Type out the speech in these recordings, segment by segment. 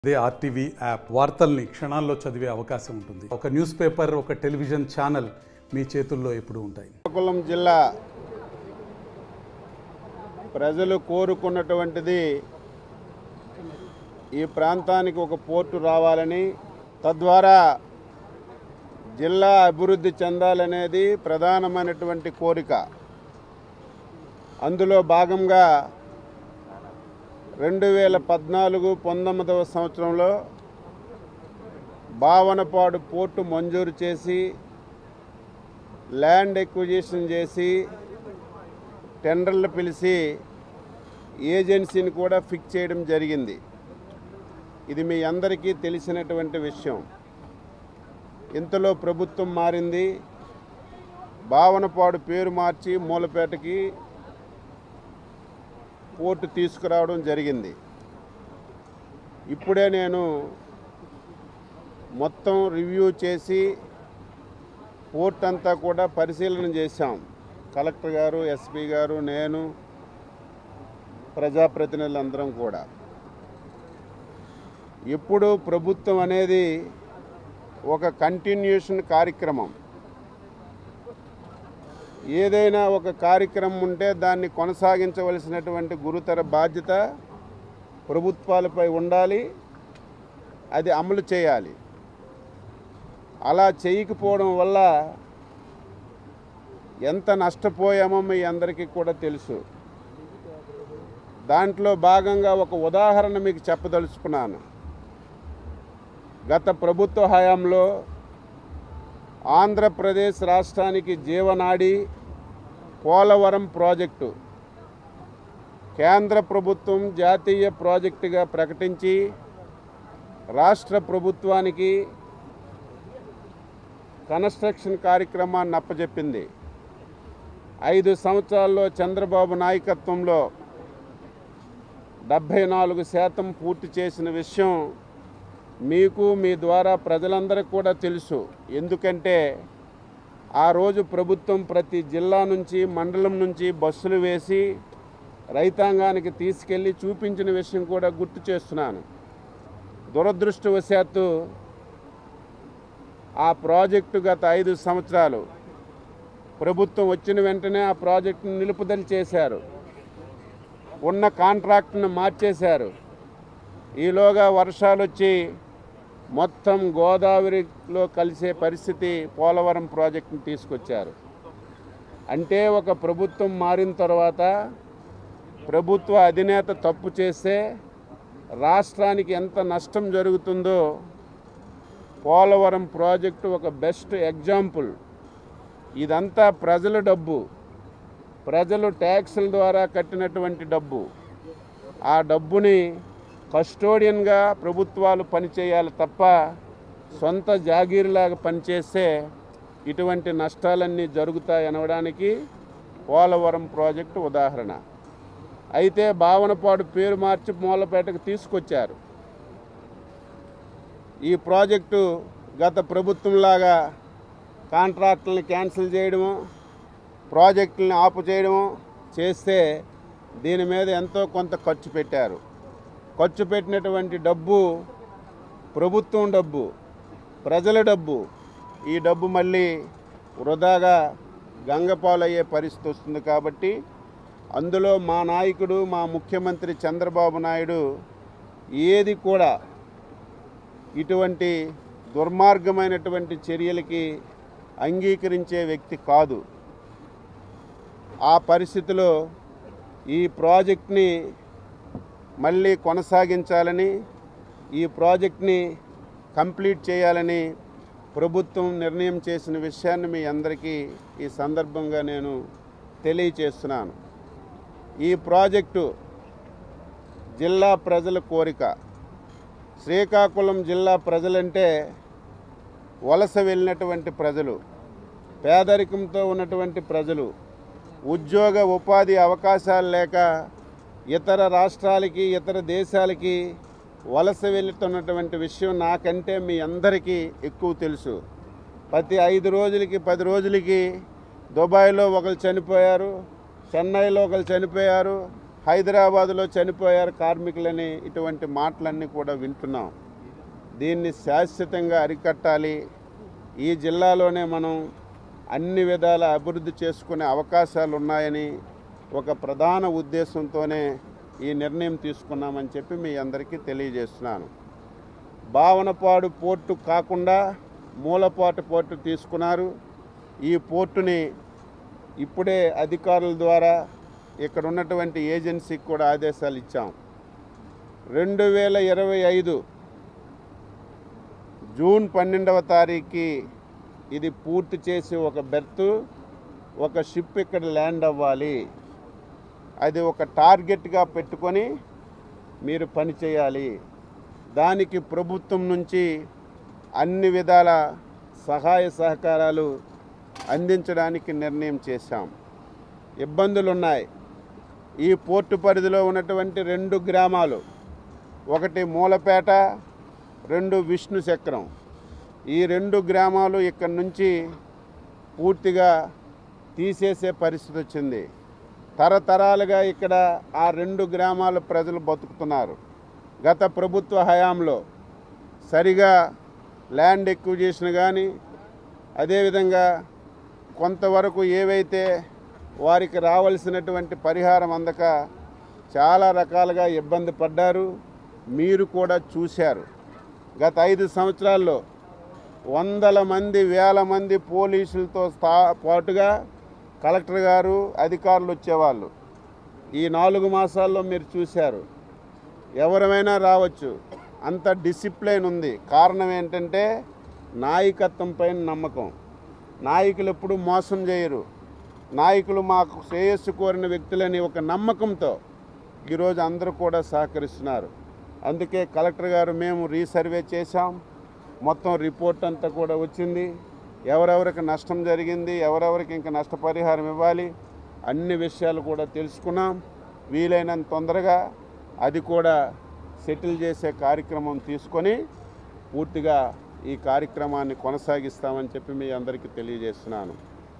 అదే RTV app వార్తల్ని క్షణాల్లో చదివే అవకాశం ఉంటుంది ఒక న్యూస్ పేపర్ ఒక టెలివిజన్ ఛానల్ మీ చేతుల్లో ఎప్పుడూ ఉంటాయి శ్రీకాకుళం జిల్లా ప్రజలు కోరుకున్నటువంటిది ఈ ప్రాంతానికి ఒక పోర్టు రావాలని తద్వారా జిల్లా అభివృద్ధి చెందాలనేది ప్రధానమైనటువంటి కోరిక అందులో భాగంగా రెండు వేల పద్నాలుగు పంతొమ్మిదవ సంవత్సరంలో భావనపాడు పోర్టు మంజూరు చేసి ల్యాండ్ ఎక్విజిషన్ చేసి టెండర్లు పిలిచి ఏజెన్సీని కూడా ఫిక్స్ చేయడం జరిగింది ఇది మీ అందరికీ తెలిసినటువంటి విషయం ఇంతలో ప్రభుత్వం మారింది భావనపాడు పేరు మార్చి మూలపేటకి పోర్టు తీసుకురావడం జరిగింది ఇప్పుడే నేను మొత్తం రివ్యూ చేసి పోర్ట్ అంతా కూడా పరిశీలన చేశాం కలెక్టర్ గారు ఎస్పీ గారు నేను ప్రజాప్రతినిధులందరం కూడా ఇప్పుడు ప్రభుత్వం అనేది ఒక కంటిన్యూషన్ కార్యక్రమం ఏదైనా ఒక కార్యక్రమం ఉంటే దాన్ని కొనసాగించవలసినటువంటి గురుతర బాధ్యత ప్రభుత్వాలపై ఉండాలి అది అమలు చేయాలి అలా చేయకపోవడం వల్ల ఎంత నష్టపోయామో మీ అందరికీ కూడా తెలుసు దాంట్లో భాగంగా ఒక ఉదాహరణ మీకు చెప్పదలుచుకున్నాను గత ప్రభుత్వ హయాంలో ఆంధ్రప్రదేశ్ రాష్ట్రానికి జీవనాడి పోలవరం ప్రాజెక్టు కేంద్ర ప్రభుత్వం జాతీయ ప్రాజెక్టుగా ప్రకటించి రాష్ట్ర ప్రభుత్వానికి కన్స్ట్రక్షన్ కార్యక్రమాన్ని అప్పచెప్పింది ఐదు సంవత్సరాల్లో చంద్రబాబు నాయకత్వంలో డెబ్భై నాలుగు శాతం పూర్తి చేసిన విషయం మీకు మీ ద్వారా ప్రజలందరికీ కూడా తెలుసు ఎందుకంటే ఆ రోజు ప్రభుత్వం ప్రతి జిల్లా నుంచి మండలం నుంచి బస్సులు వేసి రైతాంగానికి తీసుకెళ్ళి చూపించిన విషయం కూడా గుర్తు చేస్తున్నాను దురదృష్టవశాత్తు ఆ ప్రాజెక్టు గత ఐదు సంవత్సరాలు ప్రభుత్వం వచ్చిన వెంటనే ఆ ప్రాజెక్టును నిలుపుదల చేశారు ఉన్న కాంట్రాక్ట్ను మార్చేశారు ఈలోగా వర్షాలు వచ్చి మొత్తం గోదావరిలో కలిసే పరిస్థితి పోలవరం ప్రాజెక్టును తీసుకొచ్చారు అంటే ఒక ప్రభుత్వం మారిన తర్వాత ప్రభుత్వ అధినేత తప్పు చేస్తే రాష్ట్రానికి ఎంత నష్టం జరుగుతుందో పోలవరం ప్రాజెక్టు ఒక బెస్ట్ ఎగ్జాంపుల్ ఇదంతా ప్రజల డబ్బు ప్రజలు ట్యాక్సుల ద్వారా కట్టినటువంటి డబ్బు ఆ డబ్బుని కస్టోడియన్గా ప్రభుత్వాలు పనిచేయాలి తప్ప సొంత జాగీరులాగా పనిచేస్తే ఇటువంటి నష్టాలన్నీ జరుగుతాయి అనడానికి పోలవరం ప్రాజెక్టు ఉదాహరణ అయితే భావనపాడు పేరు మార్చి మూలపేటకు తీసుకొచ్చారు ఈ ప్రాజెక్టు గత ప్రభుత్వంలాగా కాంట్రాక్టులను క్యాన్సిల్ చేయడము ప్రాజెక్టులను ఆపు చేయడము చేస్తే దీని మీద ఎంతో కొంత ఖర్చు పెట్టారు ఖర్చు పెట్టినటువంటి డబ్బు ప్రభుత్వం డబ్బు ప్రజల డబ్బు ఈ డబ్బు మళ్ళీ వృధాగా గంగపాలయ్యే పరిస్థితి వస్తుంది కాబట్టి అందులో మా నాయకుడు మా ముఖ్యమంత్రి చంద్రబాబు నాయుడు ఏది కూడా ఇటువంటి దుర్మార్గమైనటువంటి చర్యలకి అంగీకరించే వ్యక్తి కాదు ఆ పరిస్థితిలో ఈ ప్రాజెక్ట్ని మళ్ళీ కొనసాగించాలని ఈ ప్రాజెక్ట్ని కంప్లీట్ చేయాలని ప్రభుత్వం నిర్ణయం చేసిన విషయాన్ని మీ అందరికీ ఈ సందర్భంగా నేను తెలియచేస్తున్నాను ఈ ప్రాజెక్టు జిల్లా ప్రజల కోరిక శ్రీకాకుళం జిల్లా ప్రజలంటే వలస వెళ్ళినటువంటి ప్రజలు పేదరికంతో ఉన్నటువంటి ప్రజలు ఉద్యోగ ఉపాధి అవకాశాలు లేక ఇతర రాష్ట్రాలకి ఇతర దేశాలకి వలస వెళ్తున్నటువంటి విషయం నాకంటే మీ అందరికీ ఎక్కువ తెలుసు ప్రతి ఐదు రోజులకి పది రోజులకి దుబాయ్లో ఒకరు చనిపోయారు చెన్నైలో ఒకరు చనిపోయారు హైదరాబాదులో చనిపోయారు కార్మికులని ఇటువంటి మాటలన్నీ కూడా వింటున్నాం దీన్ని శాశ్వతంగా అరికట్టాలి ఈ జిల్లాలోనే మనం అన్ని విధాల అభివృద్ధి చేసుకునే అవకాశాలు ఉన్నాయని ఒక ప్రధాన ఉద్దేశంతోనే ఈ నిర్ణయం తీసుకున్నామని చెప్పి మీ అందరికీ తెలియజేస్తున్నాను భావనపాడు పోర్టు కాకుండా మూలపాటు పోర్టు తీసుకున్నారు ఈ పోర్టుని ఇప్పుడే అధికారుల ద్వారా ఇక్కడ ఉన్నటువంటి ఏజెన్సీకి కూడా ఆదేశాలు ఇచ్చాం రెండు వేల ఇరవై ఐదు జూన్ పన్నెండవ తారీఖుకి ఇది పూర్తి చేసి ఒక బెర్త్ ఒక షిప్ ఇక్కడ ల్యాండ్ అవ్వాలి అది ఒక టార్గెట్గా పెట్టుకొని మీరు పని చేయాలి దానికి ప్రభుత్వం నుంచి అన్ని విధాల సహాయ సహకారాలు అందించడానికి నిర్ణయం చేశాం ఇబ్బందులు ఉన్నాయి ఈ పోర్టు పరిధిలో ఉన్నటువంటి రెండు గ్రామాలు ఒకటి మూలపేట రెండు విష్ణు చక్రం ఈ రెండు గ్రామాలు ఇక్కడి నుంచి పూర్తిగా తీసేసే పరిస్థితి వచ్చింది తరతరాలుగా ఇక్కడ ఆ రెండు గ్రామాల ప్రజలు బతుకుతున్నారు గత ప్రభుత్వ హయాంలో సరిగా ల్యాండ్ ఎక్విజిషన్ కానీ అదేవిధంగా కొంతవరకు ఏవైతే వారికి రావాల్సినటువంటి పరిహారం అందక చాలా రకాలుగా ఇబ్బంది పడ్డారు మీరు కూడా చూశారు గత ఐదు సంవత్సరాల్లో వందల మంది వేల మంది పోలీసులతో స్థా పాటుగా కలెక్టర్ గారు అధికారులు వచ్చేవాళ్ళు ఈ నాలుగు మాసాల్లో మీరు చూశారు ఎవరమైనా రావచ్చు అంత డిసిప్లైన్ ఉంది కారణం ఏంటంటే నాయకత్వం పైన నమ్మకం నాయకులు ఎప్పుడు మోసం చేయరు నాయకులు మాకు శ్రేయస్సు కోరిన వ్యక్తులని ఒక నమ్మకంతో ఈరోజు అందరూ కూడా సహకరిస్తున్నారు అందుకే కలెక్టర్ గారు మేము రీసర్వే చేశాం మొత్తం రిపోర్ట్ అంతా కూడా వచ్చింది ఎవరెవరికి నష్టం జరిగింది ఎవరెవరికి ఇంకా నష్టపరిహారం ఇవ్వాలి అన్ని విషయాలు కూడా తెలుసుకున్నాం వీలైనంత తొందరగా అది కూడా సెటిల్ చేసే కార్యక్రమం తీసుకొని పూర్తిగా ఈ కార్యక్రమాన్ని కొనసాగిస్తామని చెప్పి మీ అందరికీ తెలియజేస్తున్నాను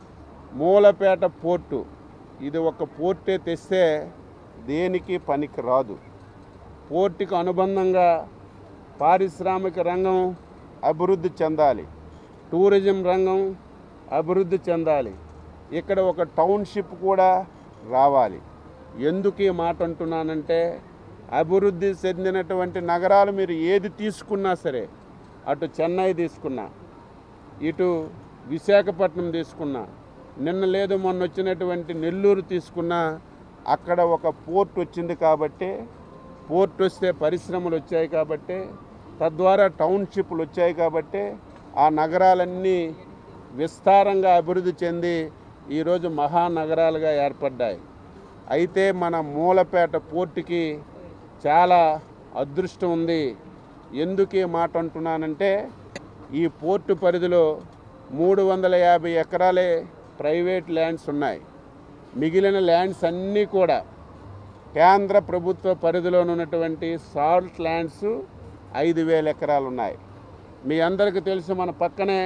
మూలపేట పోర్టు ఇది ఒక పోర్టే తెస్తే దేనికి పనికి రాదు పోర్టుకు అనుబంధంగా పారిశ్రామిక రంగం అభివృద్ధి చెందాలి టూరిజం రంగం అభివృద్ధి చెందాలి ఇక్కడ ఒక టౌన్షిప్ కూడా రావాలి ఎందుకు ఈ మాట అంటున్నానంటే అభివృద్ధి చెందినటువంటి నగరాలు మీరు ఏది తీసుకున్నా సరే అటు చెన్నై తీసుకున్నా ఇటు విశాఖపట్నం తీసుకున్నా నిన్న లేదు మొన్న వచ్చినటువంటి నెల్లూరు తీసుకున్నా అక్కడ ఒక పోర్ట్ వచ్చింది కాబట్టి పోర్ట్ వస్తే పరిశ్రమలు వచ్చాయి కాబట్టి తద్వారా టౌన్షిప్లు వచ్చాయి కాబట్టి ఆ నగరాలన్నీ విస్తారంగా అభివృద్ధి చెంది ఈరోజు మహానగరాలుగా ఏర్పడ్డాయి అయితే మన మూలపేట పోర్టుకి చాలా అదృష్టం ఉంది ఎందుకు ఈ మాట అంటున్నానంటే ఈ పోర్టు పరిధిలో మూడు వందల యాభై ఎకరాలే ప్రైవేట్ ల్యాండ్స్ ఉన్నాయి మిగిలిన ల్యాండ్స్ అన్నీ కూడా కేంద్ర ప్రభుత్వ పరిధిలో ఉన్నటువంటి సాల్ట్ ల్యాండ్స్ ఐదు వేల ఎకరాలు ఉన్నాయి మీ అందరికీ తెలుసు మన పక్కనే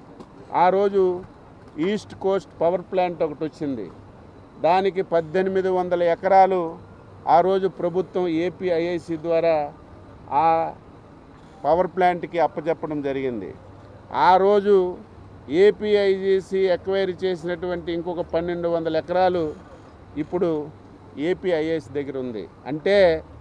ఆ రోజు ఈస్ట్ కోస్ట్ పవర్ ప్లాంట్ ఒకటి వచ్చింది దానికి పద్దెనిమిది వందల ఎకరాలు ఆ రోజు ప్రభుత్వం ఏపీఐఐసి ద్వారా ఆ పవర్ ప్లాంట్కి అప్పచెప్పడం జరిగింది ఆ రోజు ఏపీఐజేసి ఎక్వైరీ చేసినటువంటి ఇంకొక పన్నెండు వందల ఎకరాలు ఇప్పుడు ఏపీఐఎస్ దగ్గర ఉంది అంటే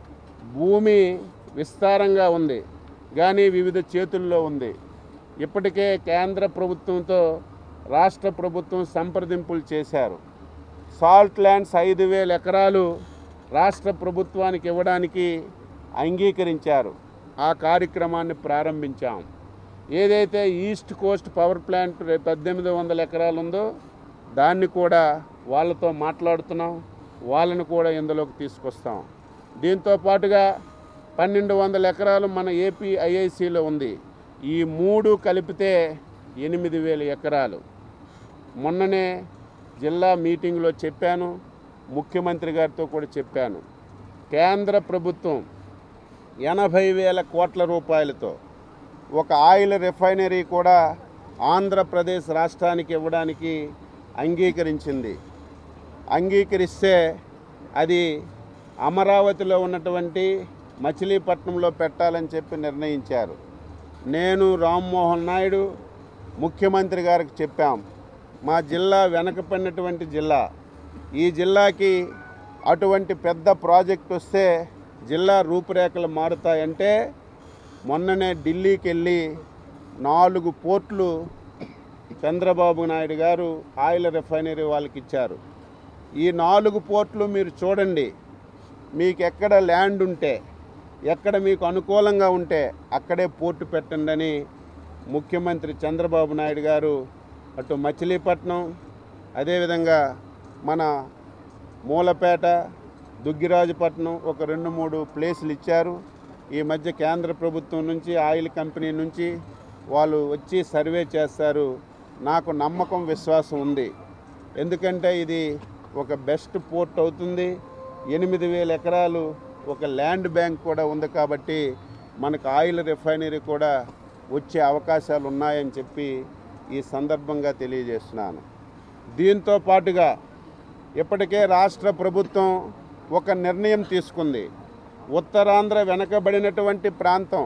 భూమి విస్తారంగా ఉంది కానీ వివిధ చేతుల్లో ఉంది ఇప్పటికే కేంద్ర ప్రభుత్వంతో రాష్ట్ర ప్రభుత్వం సంప్రదింపులు చేశారు సాల్ట్ ల్యాండ్స్ ఐదు వేల ఎకరాలు రాష్ట్ర ప్రభుత్వానికి ఇవ్వడానికి అంగీకరించారు ఆ కార్యక్రమాన్ని ప్రారంభించాం ఏదైతే ఈస్ట్ కోస్ట్ పవర్ ప్లాంట్ రేపు పద్దెనిమిది వందల ఎకరాలు ఉందో దాన్ని కూడా వాళ్ళతో మాట్లాడుతున్నాం వాళ్ళని కూడా ఇందులోకి తీసుకొస్తాం దీంతో పాటుగా పన్నెండు వందల ఎకరాలు మన ఏపీ ఐఐసిలో ఉంది ఈ మూడు కలిపితే ఎనిమిది వేల ఎకరాలు మొన్ననే జిల్లా మీటింగ్లో చెప్పాను ముఖ్యమంత్రి గారితో కూడా చెప్పాను కేంద్ర ప్రభుత్వం ఎనభై వేల కోట్ల రూపాయలతో ఒక ఆయిల్ రిఫైనరీ కూడా ఆంధ్రప్రదేశ్ రాష్ట్రానికి ఇవ్వడానికి అంగీకరించింది అంగీకరిస్తే అది అమరావతిలో ఉన్నటువంటి మచిలీపట్నంలో పెట్టాలని చెప్పి నిర్ణయించారు నేను రామ్మోహన్ నాయుడు ముఖ్యమంత్రి గారికి చెప్పాం మా జిల్లా వెనకపడినటువంటి జిల్లా ఈ జిల్లాకి అటువంటి పెద్ద ప్రాజెక్ట్ వస్తే జిల్లా రూపురేఖలు మారుతాయంటే మొన్ననే ఢిల్లీకి వెళ్ళి నాలుగు పోర్ట్లు చంద్రబాబు నాయుడు గారు ఆయిల్ రిఫైనరీ వాళ్ళకి ఇచ్చారు ఈ నాలుగు పోర్ట్లు మీరు చూడండి మీకు ఎక్కడ ల్యాండ్ ఉంటే ఎక్కడ మీకు అనుకూలంగా ఉంటే అక్కడే పోర్టు పెట్టండి అని ముఖ్యమంత్రి చంద్రబాబు నాయుడు గారు అటు మచిలీపట్నం అదేవిధంగా మన మూలపేట దుగ్గిరాజుపట్నం ఒక రెండు మూడు ప్లేసులు ఇచ్చారు ఈ మధ్య కేంద్ర ప్రభుత్వం నుంచి ఆయిల్ కంపెనీ నుంచి వాళ్ళు వచ్చి సర్వే చేస్తారు నాకు నమ్మకం విశ్వాసం ఉంది ఎందుకంటే ఇది ఒక బెస్ట్ పోర్ట్ అవుతుంది ఎనిమిది వేల ఎకరాలు ఒక ల్యాండ్ బ్యాంక్ కూడా ఉంది కాబట్టి మనకు ఆయిల్ రిఫైనరీ కూడా వచ్చే అవకాశాలు ఉన్నాయని చెప్పి ఈ సందర్భంగా తెలియజేస్తున్నాను దీంతో పాటుగా ఇప్పటికే రాష్ట్ర ప్రభుత్వం ఒక నిర్ణయం తీసుకుంది ఉత్తరాంధ్ర వెనకబడినటువంటి ప్రాంతం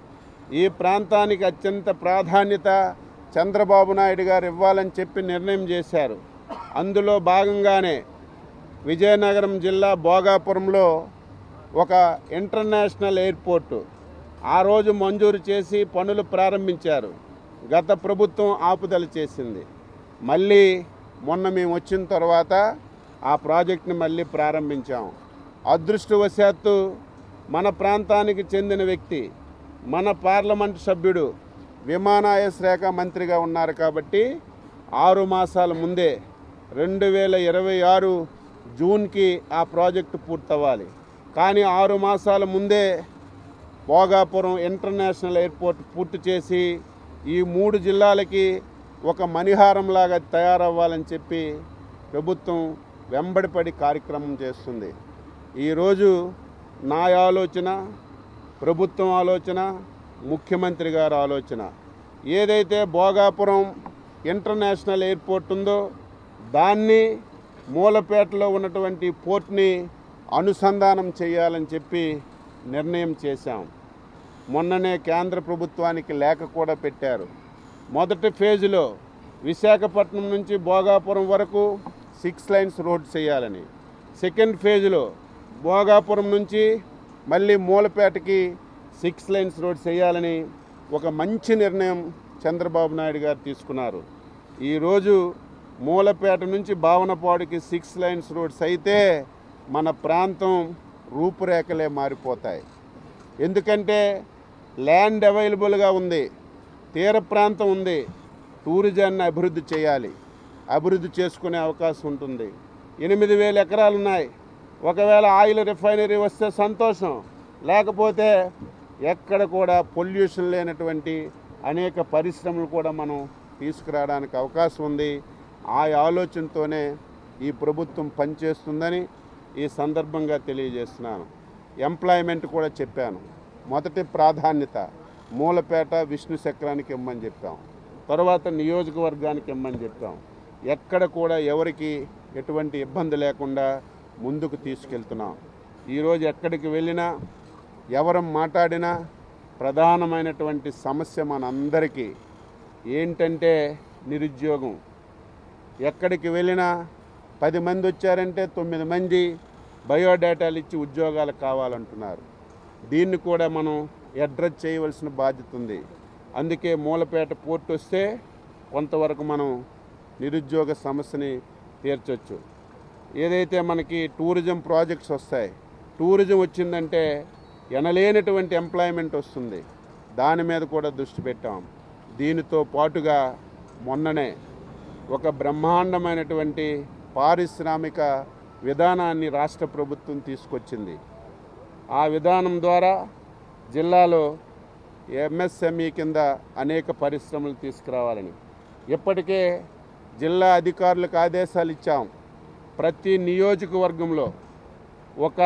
ఈ ప్రాంతానికి అత్యంత ప్రాధాన్యత చంద్రబాబు నాయుడు గారు ఇవ్వాలని చెప్పి నిర్ణయం చేశారు అందులో భాగంగానే విజయనగరం జిల్లా భోగాపురంలో ఒక ఇంటర్నేషనల్ ఎయిర్పోర్టు ఆ రోజు మంజూరు చేసి పనులు ప్రారంభించారు గత ప్రభుత్వం ఆపుదల చేసింది మళ్ళీ మొన్న మేము వచ్చిన తర్వాత ఆ ప్రాజెక్ట్ని మళ్ళీ ప్రారంభించాం అదృష్టవశాత్తు మన ప్రాంతానికి చెందిన వ్యక్తి మన పార్లమెంట్ సభ్యుడు విమానాయ శాఖ మంత్రిగా ఉన్నారు కాబట్టి ఆరు మాసాల ముందే రెండు వేల ఇరవై ఆరు జూన్కి ఆ ప్రాజెక్టు పూర్తవ్వాలి కానీ ఆరు మాసాల ముందే భోగాపురం ఇంటర్నేషనల్ ఎయిర్పోర్ట్ పూర్తి చేసి ఈ మూడు జిల్లాలకి ఒక మణిహారంలాగా తయారవ్వాలని చెప్పి ప్రభుత్వం వెంబడిపడి కార్యక్రమం చేస్తుంది ఈరోజు నా ఆలోచన ప్రభుత్వం ఆలోచన ముఖ్యమంత్రి గారి ఆలోచన ఏదైతే భోగాపురం ఇంటర్నేషనల్ ఎయిర్పోర్ట్ ఉందో దాన్ని మూలపేటలో ఉన్నటువంటి పోర్ట్ని అనుసంధానం చేయాలని చెప్పి నిర్ణయం చేశాం మొన్ననే కేంద్ర ప్రభుత్వానికి లేఖ కూడా పెట్టారు మొదటి ఫేజ్లో విశాఖపట్నం నుంచి భోగాపురం వరకు సిక్స్ లైన్స్ రోడ్ చేయాలని సెకండ్ ఫేజ్లో భోగాపురం నుంచి మళ్ళీ మూలపేటకి సిక్స్ లైన్స్ రోడ్ చేయాలని ఒక మంచి నిర్ణయం చంద్రబాబు నాయుడు గారు తీసుకున్నారు ఈరోజు మూలపేట నుంచి భావనపాడుకి సిక్స్ లైన్స్ రోడ్స్ అయితే మన ప్రాంతం రూపురేఖలే మారిపోతాయి ఎందుకంటే ల్యాండ్ అవైలబుల్గా ఉంది తీర ప్రాంతం ఉంది టూరిజాన్ని అభివృద్ధి చేయాలి అభివృద్ధి చేసుకునే అవకాశం ఉంటుంది ఎనిమిది వేల ఎకరాలు ఉన్నాయి ఒకవేళ ఆయిల్ రిఫైనరీ వస్తే సంతోషం లేకపోతే ఎక్కడ కూడా పొల్యూషన్ లేనటువంటి అనేక పరిశ్రమలు కూడా మనం తీసుకురావడానికి అవకాశం ఉంది ఆ ఆలోచనతోనే ఈ ప్రభుత్వం పనిచేస్తుందని ఈ సందర్భంగా తెలియజేస్తున్నాను ఎంప్లాయ్మెంట్ కూడా చెప్పాను మొదటి ప్రాధాన్యత మూలపేట విష్ణు చక్రానికి ఇమ్మని చెప్పాం తర్వాత నియోజకవర్గానికి ఇమ్మని చెప్పాం ఎక్కడ కూడా ఎవరికి ఎటువంటి ఇబ్బంది లేకుండా ముందుకు తీసుకెళ్తున్నాం ఈరోజు ఎక్కడికి వెళ్ళినా ఎవరు మాట్లాడినా ప్రధానమైనటువంటి సమస్య మనందరికీ ఏంటంటే నిరుద్యోగం ఎక్కడికి వెళ్ళినా పది మంది వచ్చారంటే తొమ్మిది మంది బయోడేటాలు ఇచ్చి ఉద్యోగాలు కావాలంటున్నారు దీన్ని కూడా మనం అడ్రస్ చేయవలసిన బాధ్యత ఉంది అందుకే మూలపేట పోర్టు వస్తే కొంతవరకు మనం నిరుద్యోగ సమస్యని తీర్చొచ్చు ఏదైతే మనకి టూరిజం ప్రాజెక్ట్స్ వస్తాయి టూరిజం వచ్చిందంటే ఎనలేనటువంటి ఎంప్లాయ్మెంట్ వస్తుంది దాని మీద కూడా దృష్టి పెట్టాం దీనితో పాటుగా మొన్ననే ఒక బ్రహ్మాండమైనటువంటి పారిశ్రామిక విధానాన్ని రాష్ట్ర ప్రభుత్వం తీసుకొచ్చింది ఆ విధానం ద్వారా జిల్లాలో ఎంఎస్ఎంఈ కింద అనేక పరిశ్రమలు తీసుకురావాలని ఇప్పటికే జిల్లా అధికారులకు ఆదేశాలు ఇచ్చాం ప్రతి నియోజకవర్గంలో ఒక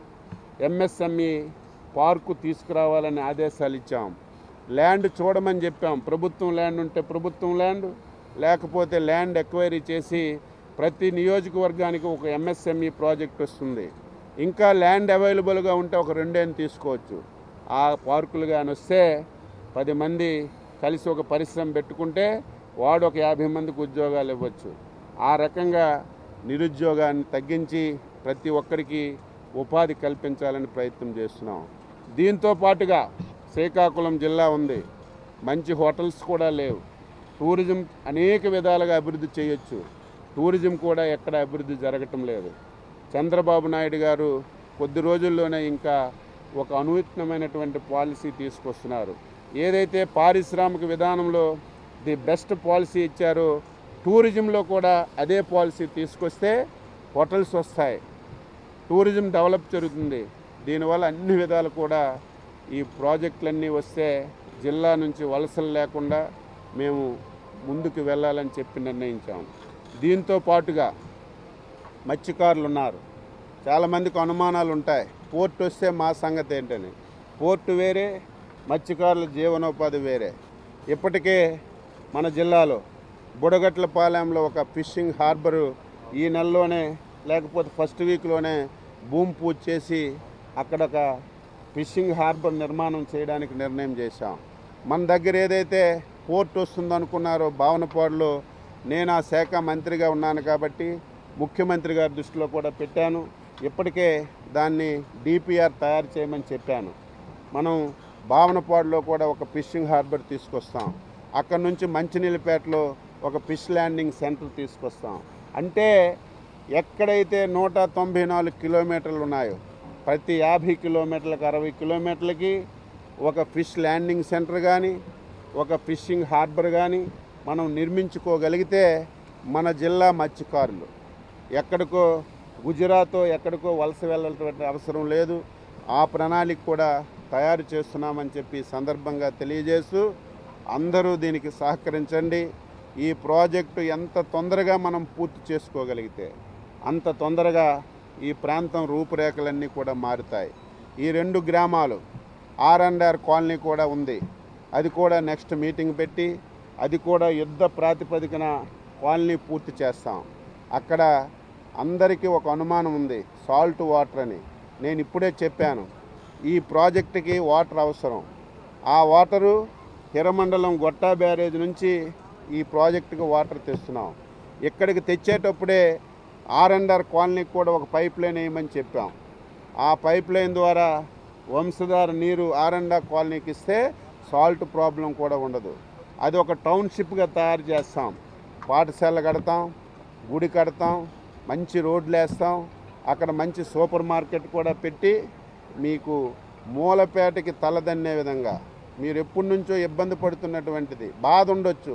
ఎంఎస్ఎంఈ పార్కు తీసుకురావాలని ఆదేశాలు ఇచ్చాం ల్యాండ్ చూడమని చెప్పాం ప్రభుత్వం ల్యాండ్ ఉంటే ప్రభుత్వం ల్యాండ్ లేకపోతే ల్యాండ్ ఎక్వైరీ చేసి ప్రతి నియోజకవర్గానికి ఒక ఎంఎస్ఎంఈ ప్రాజెక్ట్ వస్తుంది ఇంకా ల్యాండ్ అవైలబుల్గా ఉంటే ఒక రెండేని తీసుకోవచ్చు ఆ పార్కులు కానీ వస్తే పది మంది కలిసి ఒక పరిశ్రమ పెట్టుకుంటే వాడు ఒక యాభై మందికి ఉద్యోగాలు ఇవ్వచ్చు ఆ రకంగా నిరుద్యోగాన్ని తగ్గించి ప్రతి ఒక్కరికి ఉపాధి కల్పించాలని ప్రయత్నం చేస్తున్నాం దీంతో పాటుగా శ్రీకాకుళం జిల్లా ఉంది మంచి హోటల్స్ కూడా లేవు టూరిజం అనేక విధాలుగా అభివృద్ధి చేయొచ్చు టూరిజం కూడా ఎక్కడ అభివృద్ధి జరగటం లేదు చంద్రబాబు నాయుడు గారు కొద్ది రోజుల్లోనే ఇంకా ఒక అనూత్నమైనటువంటి పాలసీ తీసుకొస్తున్నారు ఏదైతే పారిశ్రామిక విధానంలో ది బెస్ట్ పాలసీ ఇచ్చారో టూరిజంలో కూడా అదే పాలసీ తీసుకొస్తే హోటల్స్ వస్తాయి టూరిజం డెవలప్ జరుగుతుంది దీనివల్ల అన్ని విధాలు కూడా ఈ ప్రాజెక్టులన్నీ వస్తే జిల్లా నుంచి వలసలు లేకుండా మేము ముందుకు వెళ్ళాలని చెప్పి నిర్ణయించాము దీంతో పాటుగా మత్స్యకారులు ఉన్నారు చాలామందికి అనుమానాలు ఉంటాయి పోర్టు వస్తే మా సంగతి ఏంటని పోర్టు వేరే మత్స్యకారుల జీవనోపాధి వేరే ఇప్పటికే మన జిల్లాలో బుడగట్లపాలెంలో ఒక ఫిషింగ్ హార్బరు ఈ నెలలోనే లేకపోతే ఫస్ట్ వీక్లోనే భూమి పూజ చేసి అక్కడ ఒక ఫిషింగ్ హార్బర్ నిర్మాణం చేయడానికి నిర్ణయం చేశాం మన దగ్గర ఏదైతే పోర్ట్ వస్తుందనుకున్నారో భావనపాడులో నేను ఆ శాఖ మంత్రిగా ఉన్నాను కాబట్టి ముఖ్యమంత్రి గారి దృష్టిలో కూడా పెట్టాను ఇప్పటికే దాన్ని డిపిఆర్ తయారు చేయమని చెప్పాను మనం భావనపాడులో కూడా ఒక ఫిషింగ్ హార్బర్ తీసుకొస్తాం అక్కడ నుంచి మంచినీళ్ళపేటలో ఒక ఫిష్ ల్యాండింగ్ సెంటర్ తీసుకొస్తాం అంటే ఎక్కడైతే నూట తొంభై నాలుగు కిలోమీటర్లు ఉన్నాయో ప్రతి యాభై కిలోమీటర్లకు అరవై కిలోమీటర్లకి ఒక ఫిష్ ల్యాండింగ్ సెంటర్ కానీ ఒక ఫిషింగ్ హార్బర్ కానీ మనం నిర్మించుకోగలిగితే మన జిల్లా మత్స్యకారులు ఎక్కడికో గుజరాత్ ఎక్కడికో వలస వెళ్ళటువంటి అవసరం లేదు ఆ ప్రణాళిక కూడా తయారు చేస్తున్నామని చెప్పి ఈ సందర్భంగా తెలియజేస్తూ అందరూ దీనికి సహకరించండి ఈ ప్రాజెక్టు ఎంత తొందరగా మనం పూర్తి చేసుకోగలిగితే అంత తొందరగా ఈ ప్రాంతం రూపురేఖలన్నీ కూడా మారుతాయి ఈ రెండు గ్రామాలు ఆర్ అండ్ ఆర్ కాలనీ కూడా ఉంది అది కూడా నెక్స్ట్ మీటింగ్ పెట్టి అది కూడా యుద్ధ ప్రాతిపదికన కాలనీ పూర్తి చేస్తాం అక్కడ అందరికీ ఒక అనుమానం ఉంది సాల్ట్ వాటర్ అని నేను ఇప్పుడే చెప్పాను ఈ ప్రాజెక్టుకి వాటర్ అవసరం ఆ వాటరు హిరమండలం గొట్టా బ్యారేజ్ నుంచి ఈ ప్రాజెక్టుకి వాటర్ తెస్తున్నాం ఇక్కడికి తెచ్చేటప్పుడే ఆర్ అండ్ ఆర్ కాలనీకి కూడా ఒక పైప్ లైన్ వేయమని చెప్పాం ఆ పైప్ లైన్ ద్వారా వంశధార నీరు ఆర్ అండ్ ఆర్ కాలనీకి ఇస్తే సాల్ట్ ప్రాబ్లం కూడా ఉండదు అది ఒక టౌన్షిప్గా తయారు చేస్తాం పాఠశాల కడతాం గుడి కడతాం మంచి రోడ్లు వేస్తాం అక్కడ మంచి సూపర్ మార్కెట్ కూడా పెట్టి మీకు మూలపేటకి తలదన్నే విధంగా మీరు ఎప్పటి నుంచో ఇబ్బంది పడుతున్నటువంటిది బాధ ఉండొచ్చు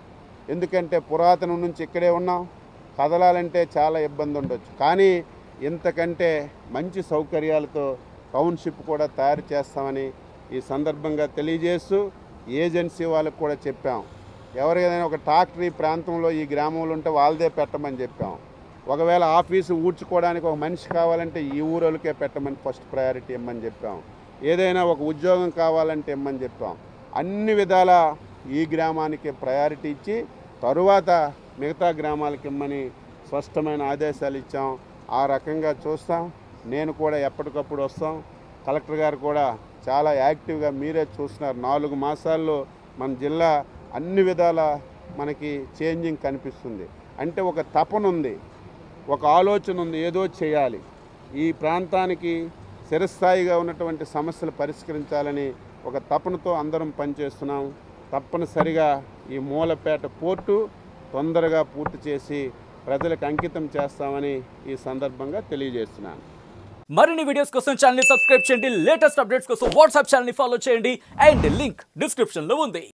ఎందుకంటే పురాతనం నుంచి ఇక్కడే ఉన్నాం కదలాలంటే చాలా ఇబ్బంది ఉండొచ్చు కానీ ఇంతకంటే మంచి సౌకర్యాలతో టౌన్షిప్ కూడా తయారు చేస్తామని ఈ సందర్భంగా తెలియజేస్తూ ఏజెన్సీ వాళ్ళకు కూడా చెప్పాం ఎవరికైనా ఒక ట్రాక్టర్ ఈ ప్రాంతంలో ఈ గ్రామంలో ఉంటే వాళ్ళదే పెట్టమని చెప్పాం ఒకవేళ ఆఫీసు ఊడ్చుకోవడానికి ఒక మనిషి కావాలంటే ఈ ఊరోళ్ళకే పెట్టమని ఫస్ట్ ప్రయారిటీ ఇమ్మని చెప్పాం ఏదైనా ఒక ఉద్యోగం కావాలంటే ఇమ్మని చెప్పాం అన్ని విధాల ఈ గ్రామానికి ప్రయారిటీ ఇచ్చి తరువాత మిగతా గ్రామాలకి ఇమ్మని స్పష్టమైన ఆదేశాలు ఇచ్చాం ఆ రకంగా చూస్తాం నేను కూడా ఎప్పటికప్పుడు వస్తాం కలెక్టర్ గారు కూడా చాలా యాక్టివ్గా మీరే చూస్తున్నారు నాలుగు మాసాల్లో మన జిల్లా అన్ని విధాల మనకి చేంజింగ్ కనిపిస్తుంది అంటే ఒక తపన ఉంది ఒక ఆలోచన ఉంది ఏదో చేయాలి ఈ ప్రాంతానికి చిరస్థాయిగా ఉన్నటువంటి సమస్యలు పరిష్కరించాలని ఒక తపనతో అందరం పనిచేస్తున్నాం తప్పనిసరిగా ఈ మూలపేట పోర్టు తొందరగా పూర్తి చేసి ప్రజలకు అంకితం చేస్తామని ఈ సందర్భంగా తెలియజేస్తున్నాను మరిన్ని వీడియోస్ కోసం ఛానల్ ని సబ్స్క్రైబ్ చేయండి లేటెస్ట్ అప్డేట్స్ కోసం వాట్సాప్ ఛానల్ ని ఫాలో చేయండి అండ్ లింక్ డిస్క్రిప్షన్ లో ఉంది